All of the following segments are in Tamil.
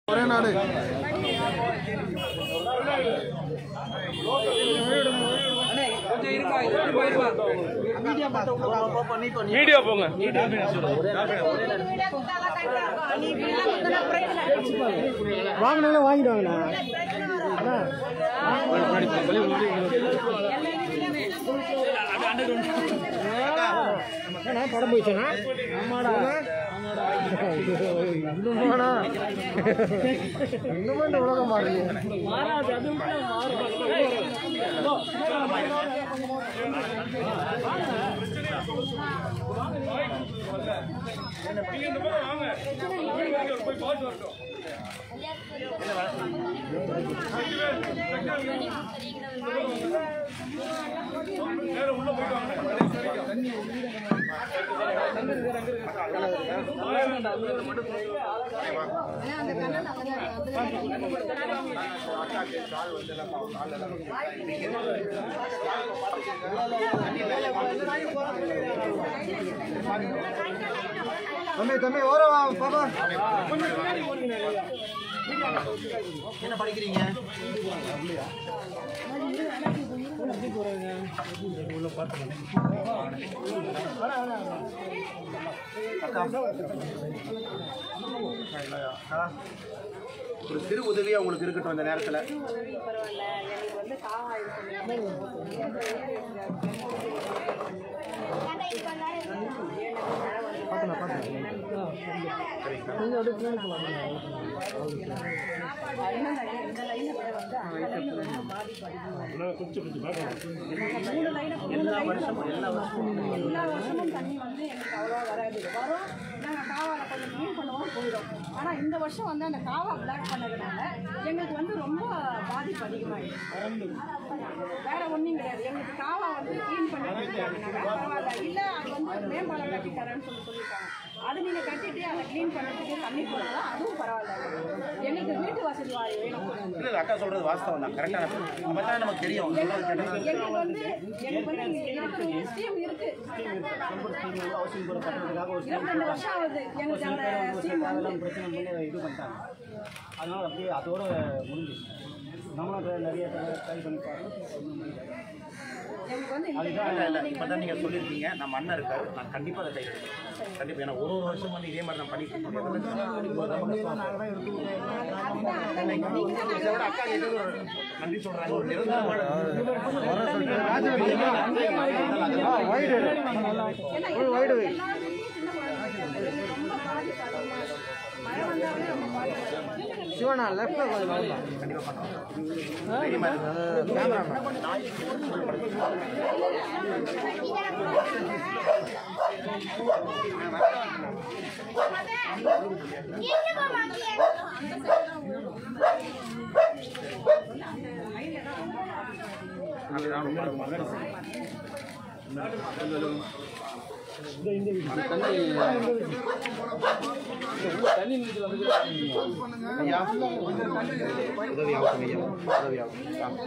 ஒரே நாடு வீடியோ போங்க வாங்கினாலே வாங்கிட்டு வாங்கண்ணா படம் போயிடுச்சுண்ணா ஆமாடா இன்னுமாடா இன்னுமே இந்த உலகம் மாறுது தம்பி தம்பி ஓரம் வா, பாப்பா என்ன படிக்கிறீங்க அக்கா, ஒரு சிறு உதவியா உங்களுக்கு இருக்கட்டும் இந்த நேரத்துல எல்லா வருஷமும் எல்லா வருஷமும் எல்லா வருஷமும் தண்ணி வந்து எங்களுக்கு அவ்வளோவா வராது வரும் நாங்கள் காவால கொஞ்சம் க்ளீன் பண்ணுவோம் போயிடும் ஆனால் இந்த வருஷம் வந்து அந்த காவா பிளாக் பண்ணதுனால எங்களுக்கு வந்து ரொம்ப பாதிப்பு அதிகமாகிடுச்சு வேற ஒன்றும் கிடையாது எங்களுக்கு காவா வந்து க்ளீன் பண்ணி கொடுத்தாங்கன்னா பரவாயில்ல இல்லை அது வந்து மேம்பாலம் கட்டி தரேன்னு சொல்லி சொல்லியிருக்காங்க அது நீங்கள் கட்டிட்டு அதை க்ளீன் பண்ணுறதுக்கு தண்ணி போனாலும் அதுவும் பரவாயில்ல எங்களுக்கு வீட்டு வசதி வாரி வேணும் இல்ல இல்ல, அக்கா சொல்றது வாஸ்தவம் தான் கரெக்டா அப்பதான் நமக்கு தெரியும் நல்லா கேட்டா எங்களுக்கு வந்து எங்களுக்கு வந்து இங்க இருக்கிற ஸ்கீம் இருக்கு இருபத்தி ரெண்டு வருஷம் ஆகுது எங்களுக்கு அந்த ஸ்கீம் வந்து பிரச்சனை பண்ணி இது பண்ணிட்டாங்க அதனால் அப்படியே அதோட முடிஞ்சிச்சு நம்மளும் அதை நிறைய ட்ரை பண்ணி பார்த்தோம் ஒண்ணும் முடியல. எங்களுக்கு வந்து இந்த இல்ல இல்ல இப்பதான் நீங்க சொல்லியிருக்கீங்க நம்ம அண்ணன் இருக்காரு நான் கண்டிப்பா அதை கை எடுக்கிறேன். கண்டிப்பா ஏன்னா ஒரு ஒரு வருஷம் வந்து இதே மாதிரி நான் பண்ணிட்டு இருக்கேன் இதை விட அக்கா கேட்டது ஒரு நன்றி சொல்றாங்க ஒரு நிரந்தரமான வைடு வைடு வை ரொம்ப பாதிப்பு அதிகமா இருக்கு. மழை வந்தாலே ரொம்ப பாதிப்பு சிவனா லெஃப்ட்ல கொஞ்சம் வாங்கலாம் தைரியமா இருக்கு. கேமராமேன் ஐயா உதவியாகும் ஐயா உதவியாகும்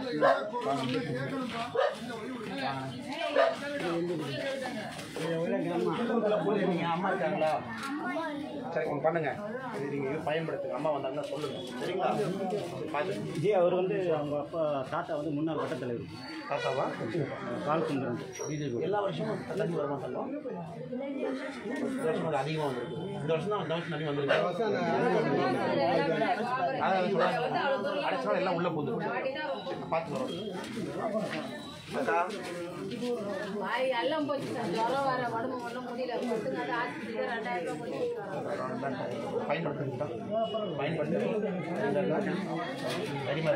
நீங்க அம்மா இருக்காங்களா சரி ஒன்று பண்ணுங்க இது நீங்க இது பயன்படுத்துங்க அம்மா வந்தாங்கன்னா சொல்லுங்க சரிங்களா பார்த்து விஜய் அவர் வந்து அவங்க அப்பா தாத்தா வந்து முன்னாள் வட்ட தலைவர் தாத்தாவா கால் சுந்தரம் பிஜேபி எல்லா வருஷமும் தண்ணி வருமா சொல்லும் இந்த வருஷம் அது அதிகமாக வந்திருக்கு இந்த வருஷம் தான் இந்த வருஷம் தண்ணி வந்திருக்கு அதான் சொல்றாங்க அடுத்த நாள் எல்லாம் உள்ள போகுது பார்த்து வரோம் அக்கா வாய் எல்லாம் போச்சு சார் ஜுரம் வர உடம்பு ஒன்றும் முடியல படுத்துங்க அது ஆஸ்பத்திரிக்கு ரெண்டாயிரம் ரூபாய் கொடுத்து பயன்படுத்துங்க பயன்படுத்துங்க சரிமா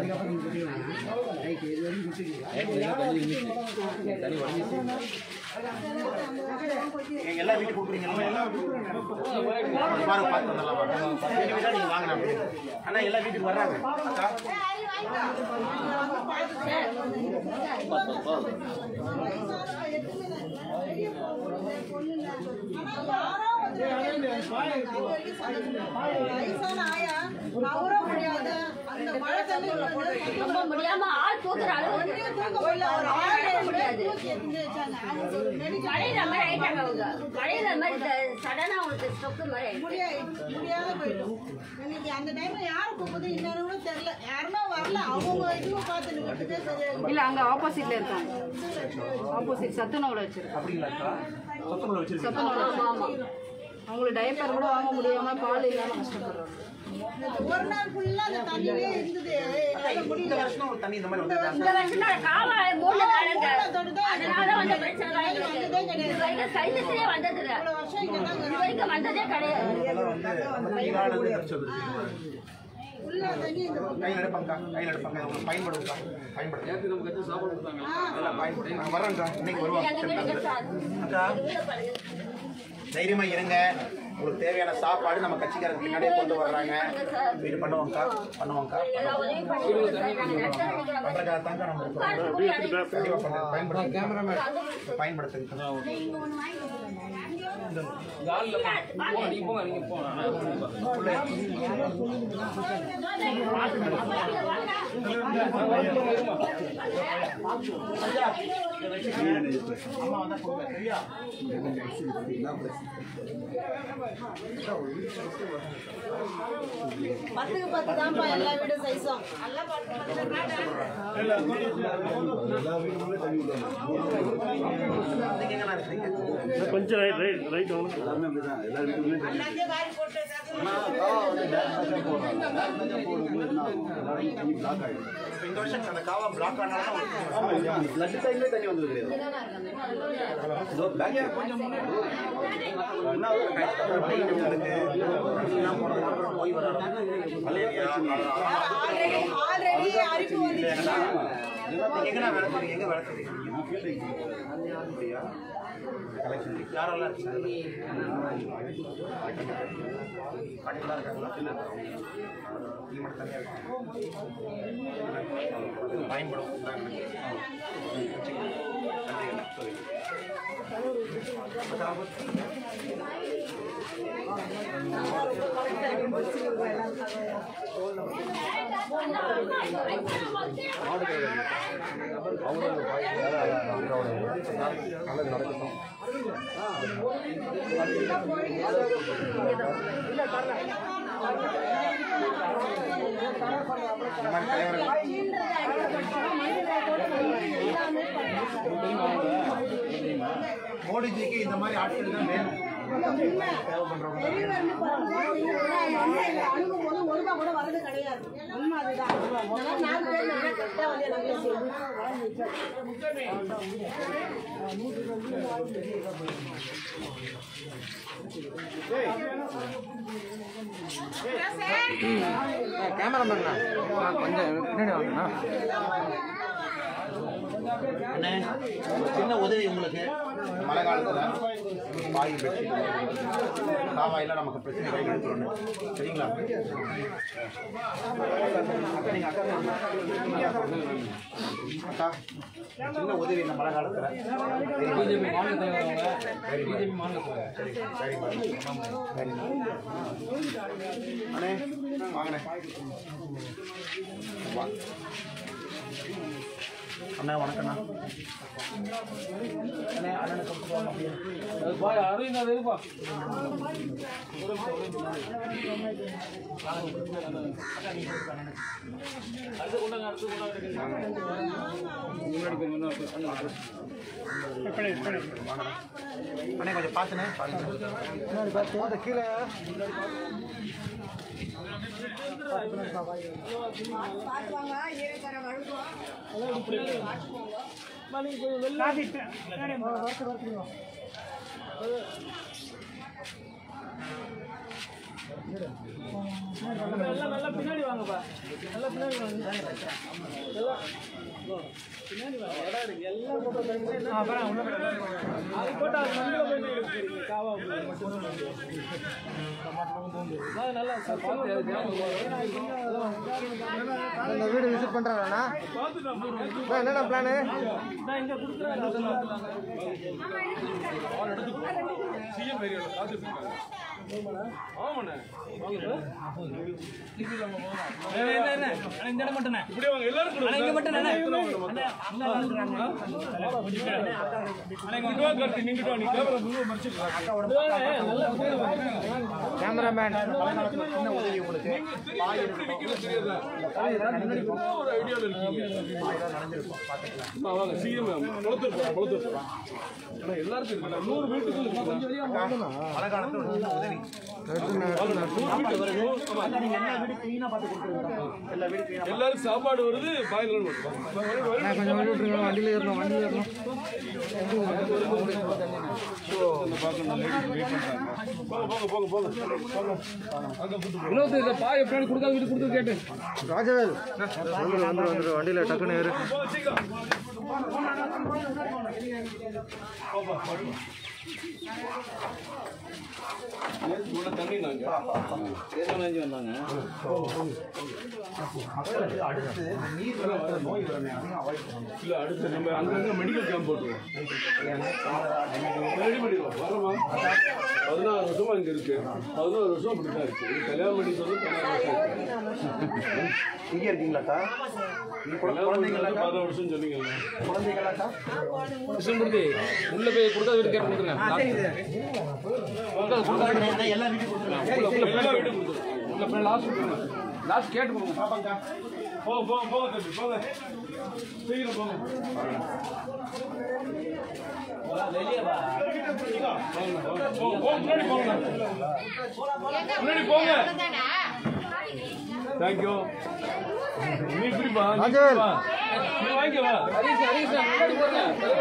நீங்க எல்லா வீட்டுக்கு கொடுக்குறீங்க பாருங்க பார்த்து வந்துடலாம் வாங்க. வீட்டு வீட்டா நீங்க வாங்கலாம் அண்ணா எல்லா வீட்டுக்கு வர்றாங்க அக்கா வயசான ஆயா அவரும் முடியாது அந்த மழை தண்ணி ரொம்ப முடியாம ஆள் தூக்குற அளவுக்கு தூக்க முடியல ஒரு ஆளே முடியாது தூக்கி எடுத்துட்டு வச்சாங்க அது ஒரு மெடிக்கல் மழையில மாதிரி ஆயிட்டாங்க அவங்க மழையில மாதிரி சடனா அவங்களுக்கு ஸ்டொக்கு மாதிரி ஆயிடுச்சு. முடியாது முடியாத போயிடும் எனக்கு அந்த டைம்ல யாரை கூப்பிடுது இன்னும் கூட தெரியல யாருமே வரல அவங்க இதுவும் பார்த்துட்டு விட்டுட்டே சரியா இல்ல அங்க ஆப்போசிட்ல இருக்காங்க ஆப்போசிட் சத்துணவுல வச்சிருக்காங்க அப்படிங்களாக்கா சொத்தமில்ல வச்சிருக்கீங்க சத்துணவுல ஆமா அவங்களுக்கு டயப்பர் கூட வாங்க முடியாம பால் இல்லாம கஷ்டப்படுறாங்க ஒரு நாள் ஃபுல்லா அந்த தண்ணியே இருந்தது என்னால இந்த முடியல வருஷம் ஒரு தண்ணி இந்த மாதிரி வந்து இந்த வருஷம் தான் காவா மூணு நாளுங்க அதனால வந்து பிரச்சனை தான் எங்களுக்கு. இது வரைக்கும் சைலத்திலே வந்தது இல்ல. இவ்வளவு வருஷம் இங்க தாங்க இது வரைக்கும் வந்ததே கிடையாது இதெல்லாம் வந்து நம்ம நீரானது பிரச்சனை இருக்கு ஃபுல்லா தண்ணி இந்த கையில் எடுப்பாங்கக்கா கையில் எடுப்பாங்க உங்களுக்கு பயன்படுங்கக்கா பயன்படுத்து நேற்று நமக்கு எத்தனை சாப்பாடு கொடுத்தாங்க எல்லாம் பயன்படுத்தி நான் வரேன்க்கா இன்னைக்கு வருவாங்க எங்க வீடு கட்டாது. அக்கா தைரியமா இருங்க உங்களுக்கு தேவையான சாப்பாடு நம்ம கட்சிக்காரங்க பின்னாடியே கொண்டு வர்றாங்க இது பண்ணுவோம்க்கா பண்ணுவோம்க்கா எல்லா உதவியும் பண்ணி கொடுங்க சார். நாங்க நஷ்டம் அடைக்கிற மாதிரி பண்றதுக்காக தாங்க நம்ம இருக்கோம் உட்கார்ந்து கூலி அடைக்கிறோம். கண்டிப்பா பண்ணுங்க பயன்படுத்துங்க பயன்படுத்துங்க அம்மா வந்தா கொடுங்க சரியா பத்துக்கு பத்து தான்ப்பா எல்லா வீடும் சைஸும் நீங்க எங்கண்ணா இருக்கீங்க கொஞ்சம் ரைட் ரைட் ரைட் இப்ப இந்த வருஷம் அந்த காவா பிளாக் ஆனாலும் ஆல்ரெடி ஆல்ரெடி அறிவு வந்துச்சு எங்கண்ணா வேலை செய்றீங்க எங்க வேலை செய்றீங்க அப்படியா? கலெக்ஷன் யாரெல்லாம் இருக்கீங்க பாட்டிலாம் இருக்காங்களா நீ மட்டும் தனியா இருக்கீங்க பயன்படும் நல்லது நடக்கட்டும் இந்த மாதிரி தலைவர்கள் மோடிஜிக்கு இந்த மாதிரி ஆட்கள் தான் வேணும் தேவைப்படுறவங்க வெளியில பாருங்க அந்த அனுபவம் போது ஒரு ரூபா கூட வரது கிடையாது உண்மை அதுதான் அதனால நாலு பேர் நல்லா கரெக்டா வந்து நல்லா செய்யும் அண்ணே, ஒரு சின்ன உதவி உங்களுக்கு மழை காலத்துல பாய் பெட்ஷீட் காவாயில நமக்கு பிரச்சனை கை கொடுத்துருணும் சரிங்களா அக்கா, நீங்க அக்கா அக்கா சின்ன உதவி இந்த மழை காலத்துல பிஜேபி மாநில பிஜேபி மாநில சரி சரி சரி அண்ணே வாங்கண்ணே வா அண்ணா வணக்கண்ணா அண்ணே அண்ணனுக்கு கொண்டு போங்க அப்படியே அண்ணே கொஞ்சம் பார்த்துண்ணே பாருங்க கீழே இந்த வீடு விசிட் பண்றாரா என்னடா பிளானு கேமராமேன் சின்ன உதவி உங்களுக்கு பாய் இருக்கட்டும் மழை காலத்துல ஒரு சின்ன உதவி எல்லாரும் சாப்பாடு வருது பாயில் கொஞ்சம் வழி விட்டுருங்க வண்டியில் ஏறணும் வண்டியில் ஏறணும் ராஜவேல் வந்துரு வந்துரு வந்துரு வண்டியில் டக்குன்னு ஏறு தண்ணி நாங்க மக்களுக்கு அடுத்து இந்த நீர் வளர்த்த நோய் வரமே அதையும் அவாய்ட் பண்ணணும் இல்ல அடுத்து நம்ம அங்கங்க மெடிக்கல் கேம்ப் போட்டுருவோம் ரெடி பண்ணிடுவோம் வரமா பதினாறு வருஷமா இங்க இருக்கு பதினாறு வருஷம் அப்படிதான் இருக்கு இது கல்யாணம் பண்ணி சொல்லி பதினாறு வருஷம் இருக்கு. இங்கே இருக்கீங்களாக்கா நீங்க குழ- கல்யாணம் பண்ணி குழந்தைங்களாக்கா பதினாறு வருஷம் சொன்னீங்கல்ல குழந்தைங்களாக்கா உள்ள போய் கொடுத்தா வீட்டு கேட்டு கொடுத்துருங்க என்ன எல்லா வீட்டுக்கும் கொடுத்துருங்க எல்லா வீடும் கொடுத்துருவோம் உள்ள போய் லாஸ்ட் கொடுத்துருங்க லாஸ்ட் கேட்டு கொடுங்க போங்க போங்க போங்க தம்பி போங்க சீக்கிரம் போங்க போங்க, போங்க, முன்னாடி போங்க முன்னாடி போங்க தேங்க்யூ நீ பிடிப்பா நீ ராஜவேல். பிடிப்பா. நீ வாங்கிக்க வா ஹரிஷ் ஹரிஷ் முன்னாடி போங்க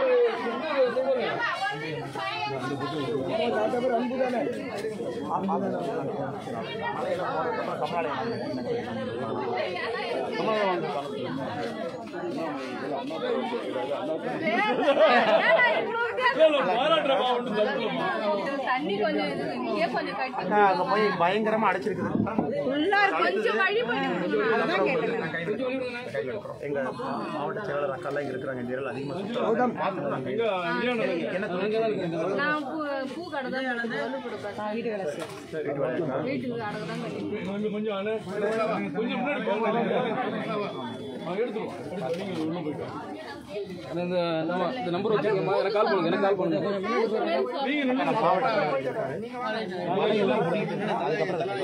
இல்ல, இல்ல, பாராட்டுறப்பா ஒன்றும் தப்பு இல்லைம்மா. தண்ணி கொஞ்சம் இது இங்கே கொஞ்சம் கட்டி அக்கா, அங்க போய் பயங்கரமா அடைச்சிருக்குது கொஞ்சம் வழி பண்ணி விட்டுருங்க. அதான் கேட்டேன் எங்க மாவட்ட செயலாளர் அக்கா எல்லாம் இருக்கிறாங்க இந்த ஏரியால அதிகமா சுத்துறாங்க. எங்க அங்கேயே நடக்குது. நான் பூ பூ கடை தான் நடந்து வலு கொடுப்பேன் வீட்டு வேலை வீட்டுக்கு கடை தான் கட்டி கொஞ்சம் கொஞ்சம் அண்ணே. கொஞ்சம் முன்னாடி போங்க ஆ, எடுத்துருவோம் எடுத்து நீங்க உள்ள போயிட்டு இந்த நம்ம இந்த நம்பர் வச்சிருக்கோமா எனக்கு கால் பண்ணுங்க எனக்கு கால் பண்ணுங்க நீங்க நின்னு மழையெல்லாம் முடியுது. அதுக்கப்புறம் அதை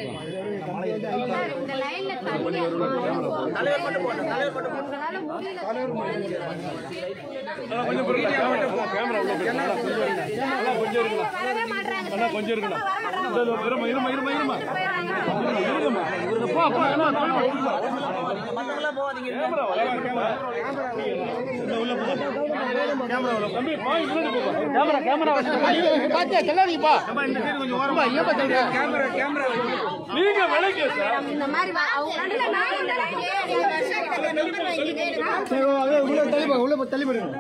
இந்த லைன்ல தண்ணி தலைவர் மட்டும் போட்டோம் தலைவர் மட்டும் போட்டோம் முடியல அண்ணா, கொஞ்சம் பொறுங்க. கேமரா கேமரா உள்ள போயிட்டு அண்ணா, கொஞ்சம் இருங்க. அண்ணா, கொஞ்சம் இருங்க வரவே மாட்டாங்க அண்ணா கொஞ்சம் இருங்கண்ணா இதோ, இதோ, இருமா இருமா இருமா இருமா இருங்கம்மா இருங்கம்மா அப்பா அண்ணா தம்பி, இருமா. கேமரா வர கேமரா உள்ள உள்ள போ. கேமரா உள்ள தம்பி பாய் முன்னாடி போப்பா கேமரா கேமரா பாத்தியா செல்லாதீங்கப்பா கேமரா கேமரா நீங்க விலைக்கு சார் இந்த மாதிரி வா- அவங்க நடுவுல நான் இந்த line ஏறி அந்த வருஷம் கிட்ட நம்பர் வாங்கிக்கிட்டே இருக்கேன். சரி அதே உள்ள தள்ளி போங்க உள்ள போய் தள்ளி போடுங்க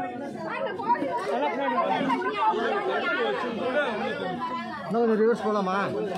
இன்னும் கொஞ்சம் ரிவர்ஸ் போகலாமா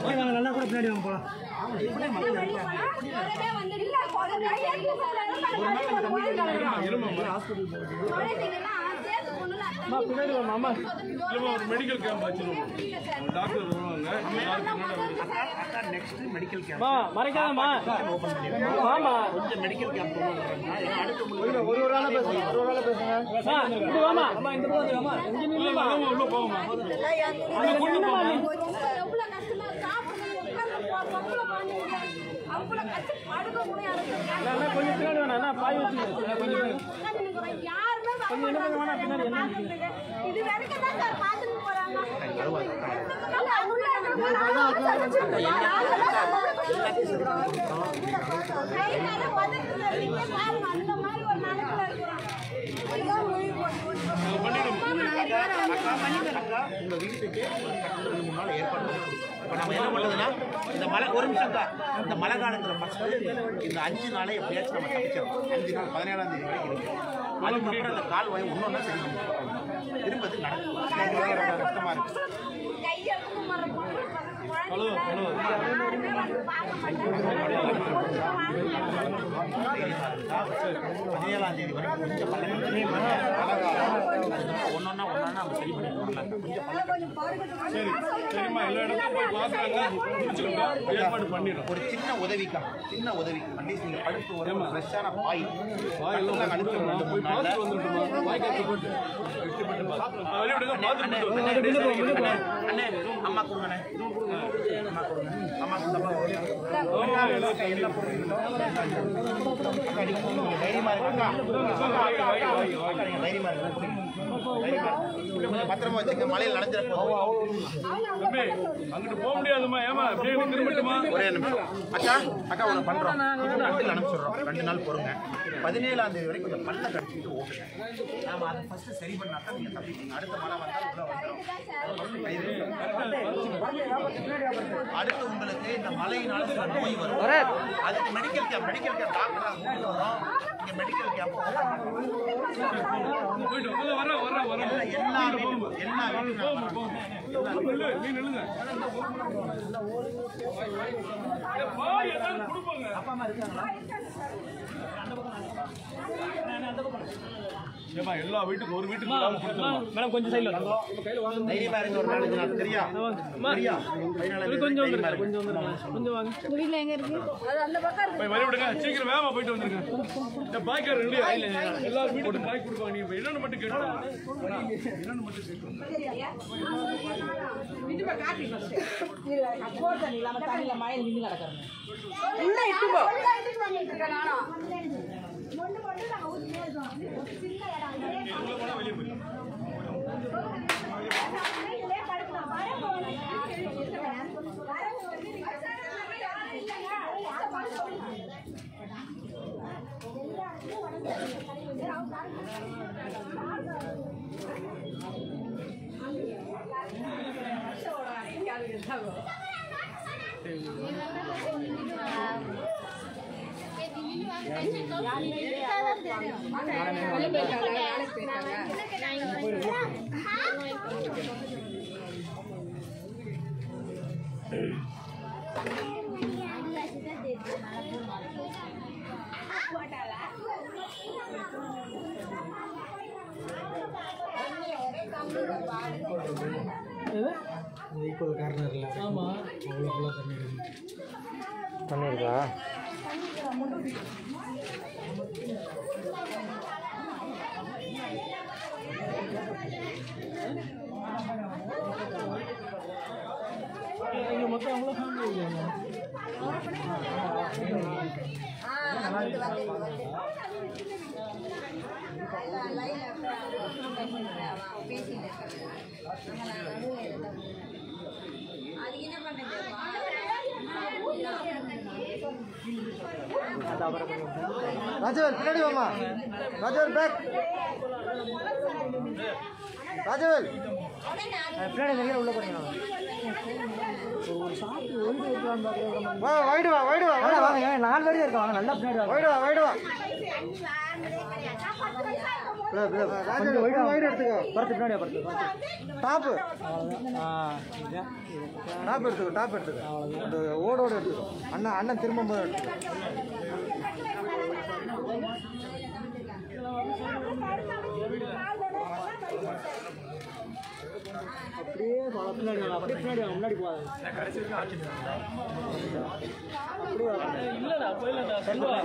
இல்லம்மா ஒரு மெடிக்கல் கேம்ப் வச்சிருவோம் டாக்டர் வருவாங்க நெக்ஸ்ட் மெடிக்கல் கேம்ப் மறைக்காதம்மா ஆமா கொஞ்சம் மெடிக்கல் கேம்ப் ஒரு ஒரு ஆளா பேசுங்க ஒரு ஒரு ஆளா பேசுங்க இப்படி வாமா அம்மா இந்த பக்கம் வாமா இங்க நில்லு உள்ள வாங்க, உள்ள போவோமா அண்ணா கொண்டு போமா எவ்வளவு கஷ்டமா சாப்பிடுறது உட்கார்ந்து போ- பொம்பளை குழந்தைங்க அவ்வளவு கஷ்டம் படுக்க முடியாது அண்ணா கொஞ்சம் பின்னாடி வேணா அண்ணா பாய் வச்சுங்க கொஞ்சம் யாருமே வர மாட்டாங்க பார்த்துட்டு. இது வரைக்கும் தான் சார் பார்த்துட்டு போறாங்க இல்ல, உள்ள இருக்கிறவங்க நாங்களும் சமைச்சிருக்கோம். நாங்களும் சமைச்சிருக்கோம். கை கால உதறது இல்லைங்க. பாருங்க, அந்த மாதிரி ஒரு நிலைமையில இருக்கிறோம். இதுதான் உயிர் போட்டு உங்க வீட்டுக்கு ஒரு கட்டணம் ரெண்டு மூணு நாள் ஏற்பாடு பண்ணணும். இப்ப நம்ம என்ன பண்ணுறதுன்னா இந்த மழை ஒரு நிமிஷம் தான் இந்த மழை காலத்தில் ஃபஸ்ட்டு இந்த அஞ்சு நாளை எப்படியாச்சும் நம்ம தப்பிச்சிடணும் அஞ்சு நாள் பதினேழாம் தேதி வரைக்கும் இருக்கு அதுக்கப்புறம் அந்த கால் வாய் ஒன்றொன்னா சரி பண்ணணும். திரும்ப அது நடக்கும் ரொம்ப கஷ்டமாக இருக்கு கையெழுத்து மர பொண்ணு ஹலோ ஹலோ பதினேழாம் தேதி வரைக்கும் கொஞ்சம் மழை மழை காலம் ஒன்றொன்னா ஒன்றா பண்ணா நம்ம சரி பண்ணிடுவோம் கொஞ்சம் சரி சரிம்மா எல்லா இடத்துக்கும் போய் பார்க்குறாங்க முடிச்சுக்கிட்டோம் ஏற்பாடு பண்ணிடுறோம் ஒரு சின்ன உதவிக்கா சின்ன உதவி அட்லீஸ்ட் நீங்க படுத்து ஒரு ஃப்ரெஷ்ஷான பாய் வாய் எல்லாம் அனுப்பிச்சு போய் பார்த்துட்டு வந்துட்டுமா வாய் கட்டு போட்டு வெட்டி போட்டு வெளியிடுங்க அண்ணே, பார்த்துட்டு அண்ணே, அண்ணே, அண்ணே, அம்மா கொடுங்கண்ணே அம்மா கொடுங்க அம்மா கொடுங்க எல்லாம் தைரியமா இருக்குங்க தைரியமா இருக்கு கொஞ்சம் பத்திரமா வச்சுக்க மழையில் நனைஞ்சிட போதும் தம்பி அங்கிட்டு போக முடியாதுமா ஏமா அப்படியே திரும்பட்டுமா ஒரே நிமிஷம் அக்கா அக்கா ஒன்று பண்ணுறோம் வண்டியில் அனுப்பிச்சிடுறோம் ரெண்டு நாள் பொறுங்க பதினேழாம் தேதி வரைக்கும் கொஞ்சம் பல்ல கடிச்சிட்டு ஓட்டுங்க நாம அதை ஃபர்ஸ்ட் சரி பண்ணா தான் நீங்கள் தப்பிப்பீங்க அடுத்த மழை வந்தால் உள்ள வந்துடும் அடுத்து உங்களுக்கு இந்த மழையினால சில நோய் வரும் அதுக்கு medical camp medical camp doctor கூப்பிட்டு வரோம் இங்கே மெடிக்கல் கேம்ப் போயிட்டு உள்ள வர வர வர எல்லா வீட்டுக்கும் எல்லா வீட்டுக்கும் நில்லு, நீ நில்லுங்க ஏ, பாய் ஏதாவது கொடுப்பாங்க ஏமா எல்லா வீட்டுக்கும் ஒரு வீட்டுக்கு இல்லாம கொடுத்துருமா மேடம் கொஞ்சம் சைடில் தைரியமா இருங்க ஒரு நாலஞ்சு நாள் சரியா சரியா கொஞ்சம் கொஞ்சம் கொஞ்சம் வாங்க உங்கள் வீட்டில் எங்கே இருக்கு போய் வழி விடுங்க சீக்கிரம் வேகமா போயிட்டு வந்துருங்க இந்த பாய்க்கார ரெண்டு எல்லா வீட்டுக்கும் பாய் கொடுப்பாங்க நீங்க என்னன்னு மட்டும் கேட்டு என்னன்னு மட்டும் கேட்டு ஈக்குவல் கார்னரில் ஆமாம் அவ்வளோ ஃபுல்லாக தண்ணி இருக்கு பண்ணிருக்கா இங்கே மொத்தம் அவ்வளோ ஃபேமிலி இருக்காங்க ராஜவேல் பின்னாடி வாமா ராஜவேல் பேக் ராஜவேல் பின்னாடி நிறைய உள்ள போறீங்க வா வைடு வா வைடு வா வைடு வாங்க நாலு பேர் இருக்காங்க நல்லா பின்னாடி வைடு வா வைடு வா ராஜவேல் வைடு வைடு எடுத்துக்கோ பரத்து பின்னாடி பரத்து டாப்பு டாப் எடுத்துக்கோ டாப் எடுத்துக்கோ அந்த ஓடோட எடுத்துக்கோ அண்ணன் அண்ணன் திரும்ப போது எடுத்துக்கோ அப்படியே பல பின்னாடி வாங்க, அப்படியே பின்னாடி வாங்க, முன்னாடி போகாது இல்லடா போயிடலாம்டா சொல்லுவா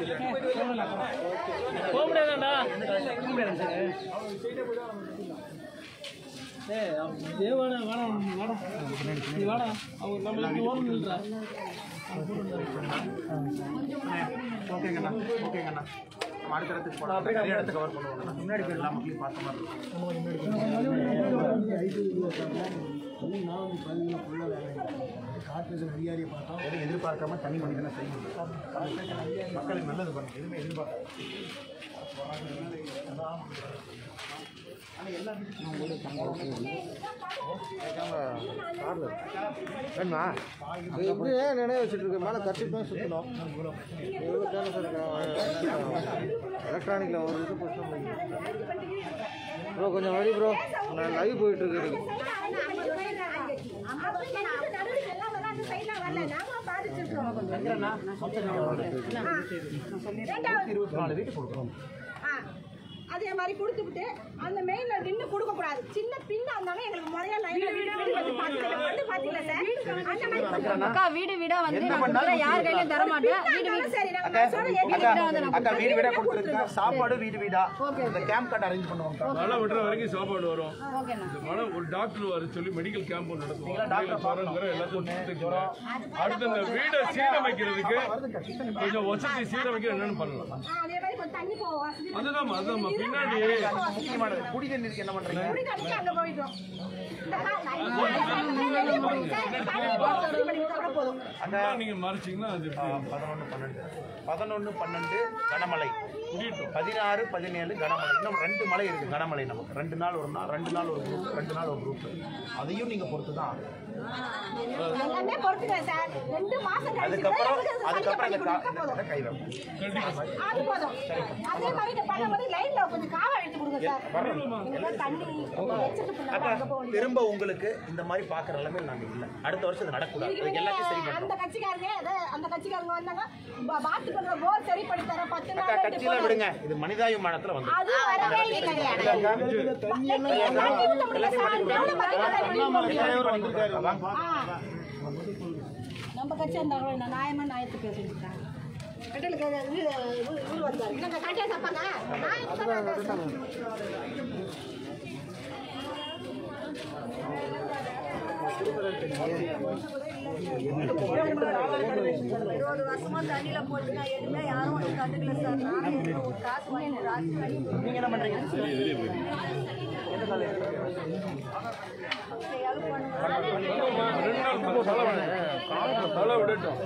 போக முடியாதாண்டா போக முடியாது ஏய் இதே வேணா வேணாம் வாடா நீ வாடா அவங்க நம்ம இங்கே ஓரம் நில்றா ஓகேங்கண்ணா ஓகேங்கண்ணா நம்ம அடுத்த இடத்துக்கு போகலாம் நிறைய இடத்த கவர் பண்ணுவாங்கண்ணா முன்னாடி போய் எல்லா மக்களையும் பார்த்த மாதிரி இருக்கும் எதுவும் எதிர்பார்க்காம தனி மனிதனை செய்யணும் மக்களுக்கு நல்லது பண்ணணும் எதுவுமே எதிர்பார்க்க வேணுமா இது எப்படி ஏன் நினைவு வச்சுட்டு இருக்கு மேலே கட்டிட்டு தான் சுற்றணும் எவ்வளோ தேவை சார் எலக்ட்ரானிக்கில் ஒரு இது போட்டு ப்ரோ கொஞ்சம் வழி ப்ரோ நான் லைவ் போயிட்டு இருக்கு அதே மாதிரி கொடுத்துட்டு அந்த மெயின்ல நின்று கொடுக்க கூடாது சின்ன பின்னா இருந்தாலும் எங்களுக்கு முறையா லைன்ல வீடு வீடு வந்து பார்த்துட்டு வந்து பாத்தீங்களா சார் அந்த மாதிரி பண்ணுறோம் அக்கா வீடு வீடா வந்து நான் கொடுக்குறேன் யார் கையிலயும் தர மாட்டேன் வீடு வீடு சரி நாங்க அக்கா சொல்ல அக்கா அக்கா வீடு வீடா கொடுத்துருக்கா சாப்பாடு வீடு வீடா இந்த கேம்ப் கார்டு அரேஞ்ச் பண்ணுவாங்க மழை விடுற வரைக்கும் சாப்பாடு வரும் ஓகேண்ணா இந்த மழை ஒரு டாக்டர் வர சொல்லி மெடிக்கல் கேம்ப் நடத்துவோம் டாக்டர் பாருங்கிற எல்லாத்தையும் கொடுத்துக்கிறோம் அடுத்து இந்த வீடை சீரமைக்கிறதுக்கு கொஞ்சம் வசதி சீரமைக்கிற என்னன்னு பண்ணலாம் அதே மாதிரி கொஞ்சம் தண்ணி போக வசதி அதுதான் அதுதான் பின்னாடி முக்கியமானது குடி தண்ணீருக்கு என்ன பண்றீங்க குடி தண்ணி அங்க போயிட்டோம் இந்த கா- வெளியே போடுங்க சார். தண்ணி போக வசதி பண்ணி கொடுத்தா போதும் அக்கா நீங்க மறைச்சிங்கன்னா அது பதினொன்று பன்னெண்டு பதினொன்று பன்னெண்டு கனமழை முடியட்டும் பதினாறு பதினேழு கனமழை இன்னும் ரெண்டு மலை இருக்கு கனமழை நமக்கு ரெண்டு நாள் ஒரு நாள் ரெண்டு நாள் ஒரு குரூப் ரெண்டு நாள் ஒரு குரூப் அதையும் நீங்க பொறுத்து தான் எல்லாமே பொறுத்துக்கிறேன் சார் ரெண்டு மாசம் கழிச்சு அதுக்கப்புறம் தான் அதுக்கப்புறம் இந்த கொடுத்தா போதும் கா- கை வைப்போம் அது போதும் அதே மாதிரி இந்த பண்ணும்போது லைன்ல கொஞ்சம் காவா எடுத்து கொடுங்க சார் எங்களுக்கு தண்ணி வச்சுட்டு full ஆ அக்கா அங்க போகணும். திரும்ப உங்களுக்கு இந்த மாதிரி பார்க்குற நிலைமை நாங்கள் இல்லை அடுத்த வருஷம் இது நடக்கூடாது அதுக்கு எல்லாத்தையும் சரி அந்த பண்ணுறோம் கட்சிக்காரங்க அத அந்த கட்சிக்காரங்க வந்தாங்க பா- பாத்து பண்ற போர் சரி பண்ணி தர பத்து அக்கா நாள் ரெண்டு கட்சியில போர். விடுங்க இது மனிதாயுமானத்தில் வந்து அது வரவே இல்லை தண்ணி ஊத்த முடியல சார் எவ்வளவு மக்கள் வாங்க ஆ. நம்ம கட்சி அந்த நியாயமா நியாயத்து பேசிட்டு கட்டலுக்கு வீடு வீடு வந்தாரு நாங்கள் கட்டியா தப்பாங்க நியாயத்து தான் இருபது வருஷமா தண்ணியில போட்டு நான் எதுவுமே யாரும் வந்து கண்டுக்கல சார் நானும் ஏதோ ஒரு காசு வாங்கி ராசி பண்ணி நீங்க என்ன பண்றீங்க ரெண்டு நாள் மழை விடட்டும். மழை விடட்டும்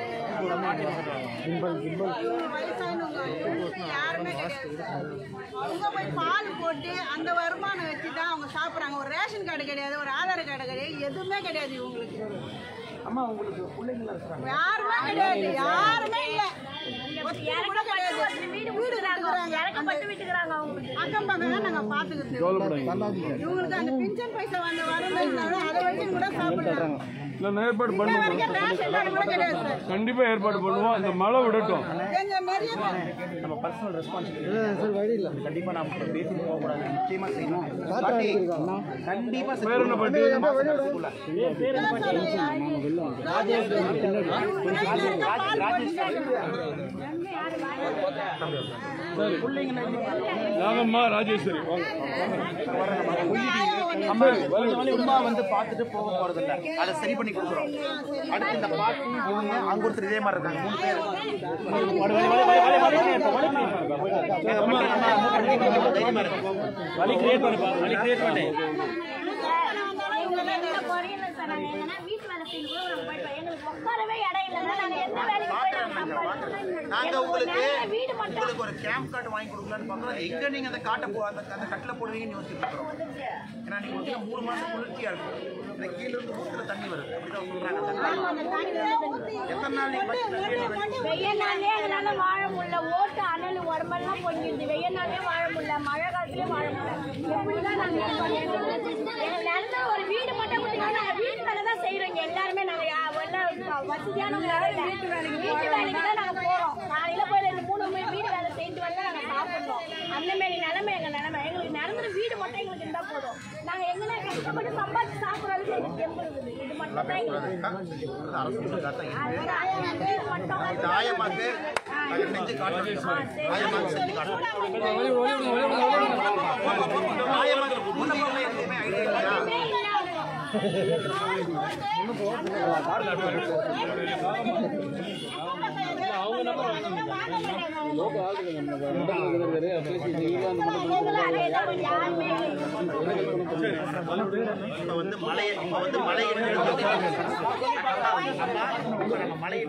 யாருமே கிடையாது அவங்க போய் பால் போட்டு அந்த வருமானம் வச்சு தான் அவங்க சாப்பிட்றாங்க ஒரு ரேஷன் கார்டு கிடையாது ஒரு ஆதார் கார்டு கிடையாது எதுவுமே கிடையாது இவங்களுக்கு அம்மா உங்களுக்கு பிள்ளைங்களா இருக்கிறாங்க யாருமே கிடையாது யாருமே இல்ல ஒருத்தர் கூட கிடையாது வீடு வீடு கட்டுறாங்க அக்கம் பக்கம் தான் நாங்க பாத்துக்கிட்டு இவங்களுக்கு அந்த பென்ஷன் பைசா வந்த வரணும் அதை வச்சு கூட சாப்பிடுறாங்க நான் ஏற்பாடு பண்ணுவோம் வரைக்கும் ரேஷன் கார்டு கூட கிடையாது சார் கண்டிப்பா ஏற்பாடு பண்ணுவோம் அந்த மழை விடட்டும் எங்க நிறைய பேர் நம்ம பர்சனல் ரெஸ்பான்சிபிலிட்டி சார் வழி இல்லை கண்டிப்பா நாம பேசி போகக்கூடாது நிச்சயமா செய்யணும் பாட்டி, கண்டிப்பா வேற என்ன பாட்டி? நாகம்மா ராஜேஸ்வரி வாங்க சும்மா வந்து பார்த்துட்டு போக போறது இல்ல அதை சரி பண்ணி கொடுக்குறோம் அடுத்து இந்த பாட்டி இவங்க அங்க ஒருத்தர் இதே மாதிரி இருக்காங்க மூணு பேர் தைரியமா இருக்கு. வழி கிரியேட் பண்ணுப்பா வழி கிரியேட் பண்ணு நாங்க உங்களுக்கு உங்களுக்கு ஒரு கேம்ப் கார்டு வாங்கி கொடுக்கலாம்னு பாக்குறோம் எங்க நீங்க அந்த காட்டை போ அந்த அந்த கட்டில போடுவீங்கன்னு யோசிச்சுட்டு இருக்கோம் ஏன்னா நீங்க வந்து மூணு மாசம் குளிர்ச்சியா இருக்கும் இந்த கீழ இருந்து ஊத்துல தண்ணி வருது அப்படிதான் சொல்றாங்க அந்த தண்ணி. எத்தனை நாள் நீங்க வச்சு தண்ணி எடுப்பீங்க? வெய்ய நாளே எங்களால வாழ முடியல ஓட்டு அனல் உடம்பெல்லாம் பொங்கிடுது வெய்ய நாளே வாழ முடியல மழை காலத்திலே வாழ முடியல எப்படிதான் நாங்க இது பண்ணுவோம்? எங்க நிலத்துல ஒரு வீடு மட்டும் கொடுத்தீங்கன்னா நாங்க வீட்டு வேலை தான் செய்யறோம் எல்லாருமே நாங்க யா- எல்லாம் வசதியானவங்க யாரும் வீட்டு வேலைக்கு வீட்டு வேலைக்கு தான் நாங்க போறோம் காலையில போய் ரெண்டு மூணு மணி வீடு வேலை செஞ்சு வந்து நாங்க சாப்பிடுறோம் அந்த மாதிரி நிலைமை எங்க நிலைமை எங்களுக்கு நிரந்தர வீடு மட்டும் எங்களுக்கு இருந்தா போதும் நாங்க எங்கன்னா கஷ்டப்பட்டு சம்பாதிச்சு சாப்பிடுறதுக்கு எங்களுக்கு தெம்பு இருக்குது இது மட்டும் தான் எங்களுக்கு அது அரசு சொல்றதா இருக்கு. அது வீடு மட்டும் இது ஆயமாக்கு நாங்க செஞ்சு காட்டுறோம் ஆயமாக்கு செஞ்சு காட்டுறோம் ஆயமாக்கு முன்ன பின்ன எதுவுமே ஐடியா இல்லையா இப்ப வந்து மலை இப்ப வந்து மலை நம்ம மலை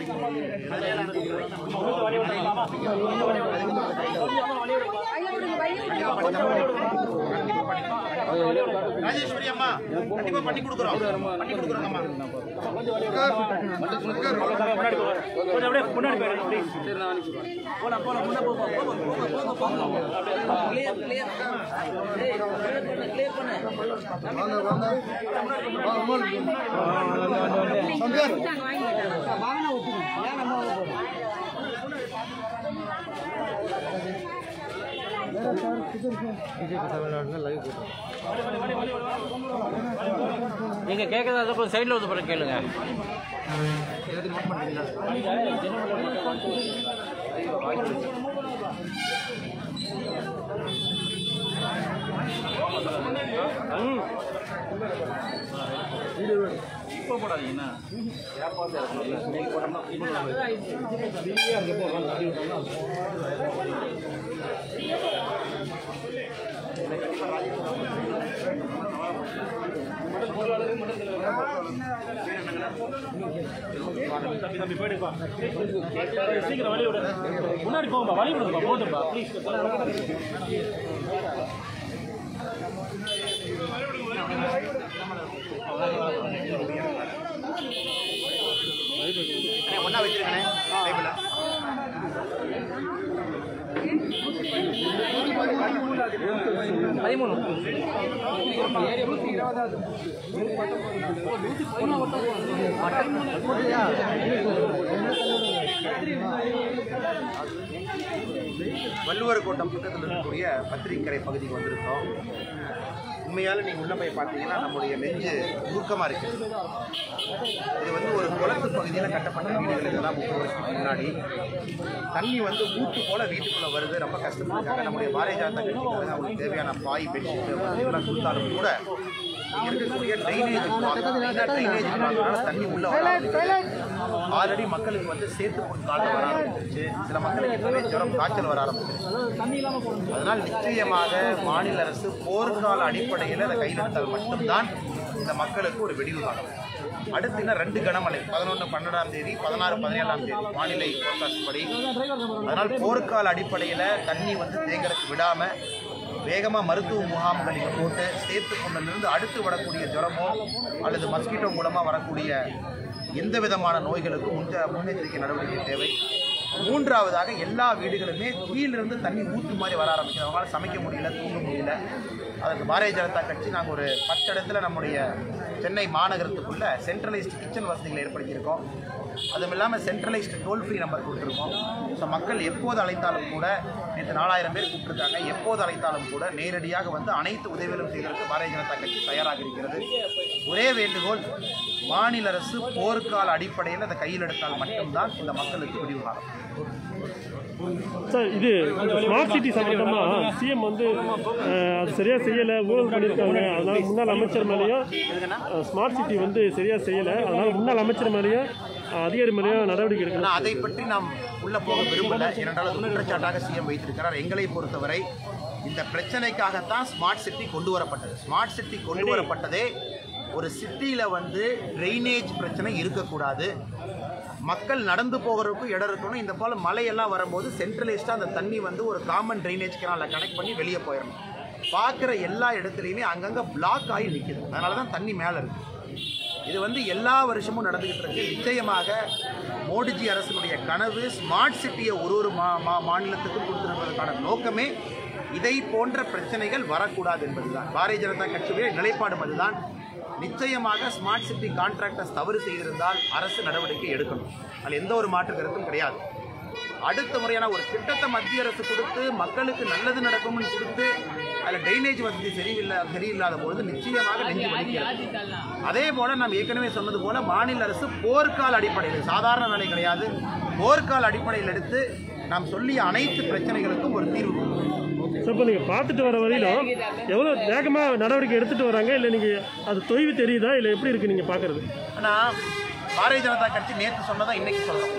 ராஜேஸ்வரி அம்மா கண்டிப்பா பண்ணி கொடுக்குறோம் பண்ணி கொடுக்குறோம் அம்மா கொஞ்சம் அப்படியே முன்னாடி போயிரு please. போலாம் போலாம் முன்ன போ போ, போ, போ, போ, போ, போ. கிளியர் கிளியர் கிளியர் பண்ணு பிஜேபி தமிழ்நாடுல லைவ் போட்டோம் நீங்க கேட்கறத கொஞ்சம் சைடில் வந்து பிறகு கேளுங்க இப்போ போடாதீங்கண்ணா தம்பி தம்பி போயிடுப்பா சீக்கிரம் வழி விடு முன்னாடி போங்கப்பா வழி விடுங்கப்பா போட்டுப்பா ப்ளீஸ் ஒன்றா வச்சிருக்கேனே டேபிளில் பதிமூணு வள்ளுவர் கோட்டம் பக்கத்தில் இருக்கக்கூடிய பத்திரிக்கரை பகுதிக்கு வந்திருக்கோம் உண்மையால நீங்க உள்ள போய் பார்த்தீங்கன்னா நம்முடைய நெஞ்சு ஊக்கமாக இருக்கு இது வந்து ஒரு குளத்து பகுதியில் கட்டப்பட்ட வீடுகள் இதெல்லாம் முப்பது வருஷத்துக்கு முன்னாடி தண்ணி வந்து ஊத்து போல வீட்டுக்குள்ள வருது ரொம்ப கஷ்டப்பட்டாங்க நம்முடைய பாரதிய ஜனதா கட்சிக்காரங்க அவங்களுக்கு தேவையான பாய் பெட்ஷீட் இதெல்லாம் கொடுத்தாலும் கூட இங்க இருக்கக்கூடிய ட்ரைனேஜ் ட்ரைனேஜ் தண்ணி உள்ள வர ஆல்ரெடி மக்களுக்கு வந்து சேத்து பொருள் காலம் வர ஆரம்பிச்சிருச்சு சில மக்களுக்கு இப்பவே ஜுரம் காய்ச்சல் வர ஆரம்பிச்சிருச்சு அதனால் நிச்சயமாக மாநில அரசு போர்க்கால அடிப்படையில் அதை கையில் எடுத்தால் மட்டும்தான் இந்த மக்களுக்கு ஒரு வெடிவு காலம் அடுத்து இன்னும் ரெண்டு கனமழை பதினொன்று பன்னெண்டாம் தேதி பதினாறு பதினேழாம் தேதி வானிலை forecast படி அதனால் போர்க்கால அடிப்படையில் தண்ணி வந்து தேங்கறதுக்கு விடாம வேகமாக மருத்துவ முகாம்கள் இங்கே போட்டு சேத்து பொண்ணிலிருந்து அடுத்து வரக்கூடிய ஜுரமோ அல்லது மஸ்கிட்டோ மூலமாக வரக்கூடிய எந்த விதமான நோய்களுக்கும் முன்ன முன்னெச்சரிக்கை நடவடிக்கை தேவை மூன்றாவதாக எல்லா வீடுகளுமே கீழிருந்து தண்ணி ஊத்து மாதிரி வர ஆரம்பிக்குது அவங்களால சமைக்க முடியல தூங்க முடியல அதுக்கு பாரதிய ஜனதா கட்சி நாங்கள் ஒரு பத்து இடத்துல நம்முடைய சென்னை மாநகரத்துக்குள்ள சென்ட்ரலைஸ்டு கிச்சன் வசதிகளை ஏற்படுத்தியிருக்கோம் அதுவும் இல்லாமல் சென்ட்ரலைஸ்டு டோல் ஃப்ரீ நம்பர் கொடுத்துருக்கோம் ஸோ மக்கள் எப்போது அழைத்தாலும் கூட நேற்று நாலாயிரம் பேர் கூப்பிட்டுருக்காங்க எப்போது அழைத்தாலும் கூட நேரடியாக வந்து அனைத்து உதவிகளும் செய்வதற்கு பாரதிய ஜனதா கட்சி தயாராக இருக்கிறது ஒரே வேண்டுகோள் மாநில அரசு போர்க்கால அடிப்படையில் அதை கையில் எடுத்தால் மட்டும்தான் இந்த மக்களுக்கு விடிவு காலம் சார் இது ஸ்மார்ட் சிட்டி சம்பந்தமா சிஎம் வந்து அஹ், அது சரியா செய்யல ஊழல் பண்ணியிருக்காங்க அதனால முன்னாள் அமைச்சர் மேலேயும் அஹ், ஸ்மார்ட் சிட்டி வந்து சரியா செய்யல அதனால முன்னாள் அமைச்சர் மேலேயும் அஹ், அதிகாரி மேலேயும் நடவடிக்கை எடுக்கணும் ஆனால் அதை பற்றி நாம் உள்ள போக விரும்பல ஏனென்றால் அது குற்றச்சாட்டாக சிஎம் வைத்திருக்கிறார் எங்களை பொறுத்தவரை இந்த பிரச்சனைக்காகத்தான் ஸ்மார்ட் சிட்டி கொண்டு வரப்பட்டது ஸ்மார்ட் சிட்டி கொண்டு வரப்பட்டதே ஒரு சிட்டியில் வந்து ட்ரைனேஜ் பிரச்சனை இருக்கக்கூடாது மக்கள் நடந்து போகிறதுக்கும் இடம் இருக்கணும் இந்த போல் மழையெல்லாம் வரும்போது சென்ட்ரலைஸ்டாக அந்த தண்ணி வந்து ஒரு காமன் ட்ரைனேஜ் கனாலில் கனெக்ட் பண்ணி வெளியே போயிடணும் பார்க்குற எல்லா இடத்துலையுமே அங்கங்கே பிளாக் ஆகி நிற்குது அதனால தான் தண்ணி மேலே இருக்குது இது வந்து எல்லா வருஷமும் நடந்துகிட்டு இருக்கு நிச்சயமாக மோடிஜி அரசினுடைய கனவு ஸ்மார்ட் சிட்டியை ஒரு ஒரு மா மா மாநிலத்துக்கும் கொடுத்துருப்பதற்கான நோக்கமே இதை போன்ற பிரச்சனைகள் வரக்கூடாது என்பதுதான் பாரதிய ஜனதா கட்சியுடைய நிலைப்பாடும் அதுதான் நிச்சயமாக ஸ்மார்ட் சிட்டி கான்ட்ராக்டர்ஸ் தவறு செய்திருந்தால் அரசு நடவடிக்கை எடுக்கணும் அதில் எந்த ஒரு மாற்று கருத்தும் கிடையாது அடுத்த முறையான ஒரு திட்டத்தை மத்திய அரசு கொடுத்து மக்களுக்கு நல்லது நடக்கும்னு கொடுத்து அதில் ட்ரைனேஜ் வசதி சரியில்லை சரியில்லாத பொழுது நிச்சயமாக நெஞ்சு வலிக்கிறது அதே போல நாம் ஏற்கனவே சொன்னது போல மாநில அரசு போர்க்கால அடிப்படையில் சாதாரண வேலை கிடையாது போர்க்கால அடிப்படையில் எடுத்து நாம் சொல்லிய அனைத்து பிரச்சனைகளுக்கும் ஒரு தீர்வு கொடுக்கணும் சார் இப்போ நீங்கள் பார்த்துட்டு வர வரையிலும் எவ்வளோ வேகமாக நடவடிக்கை எடுத்துகிட்டு வராங்க இல்லை நீங்கள் அது தொய்வு தெரியுதா இல்லை எப்படி இருக்குது நீங்கள் பார்க்குறது ஆனால் பாரதிய ஜனதா கட்சி நேற்று சொன்னதா இன்னைக்கு சொல்றோம்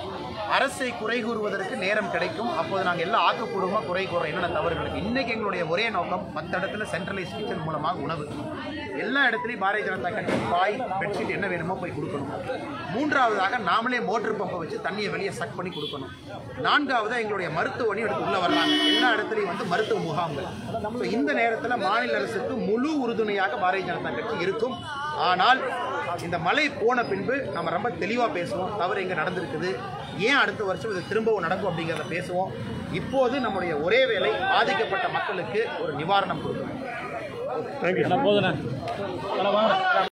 அரசை குறை கூறுவதற்கு நேரம் கிடைக்கும் அப்போது நாங்கள் எல்லாம் ஆக்கப்பூர்வமாக குறை கூறுறோம் என்னென்ன தவறுகளுக்கு இன்னைக்கு எங்களுடைய ஒரே நோக்கம் மற்ற இடத்துல சென்ட்ரலைஸ் கிச்சன் மூலமாக உணவு எல்லா இடத்துலையும் பாரதிய ஜனதா கட்சி பாய் பெட்ஷீட் என்ன வேணுமோ போய் கொடுக்கணும் மூன்றாவதாக நாமளே மோட்டர் பம்பை வச்சு தண்ணியை வெளியே சக் பண்ணி கொடுக்கணும் நான்காவதாக எங்களுடைய மருத்துவ அணி எடுத்து உள்ளே வர்றாங்க எல்லா இடத்துலையும் வந்து மருத்துவ முகாம்கள் ஸோ இந்த நேரத்தில் மாநில அரசுக்கு முழு உறுதுணையாக பாரதிய ஜனதா கட்சி இருக்கும் ஆனால் இந்த மழை போன பின்பு நம்ம ரொம்ப தெளிவாக பேசுவோம் தவறு எங்கே நடந்திருக்குது ஏன் அடுத்த வருஷம் இது திரும்பவும் நடக்கும் அப்படிங்கிறத பேசுவோம் இப்போது நம்முடைய ஒரே வேலை பாதிக்கப்பட்ட மக்களுக்கு ஒரு நிவாரணம் கொடுக்கணும் தேங்க்யூ போதுண்ணே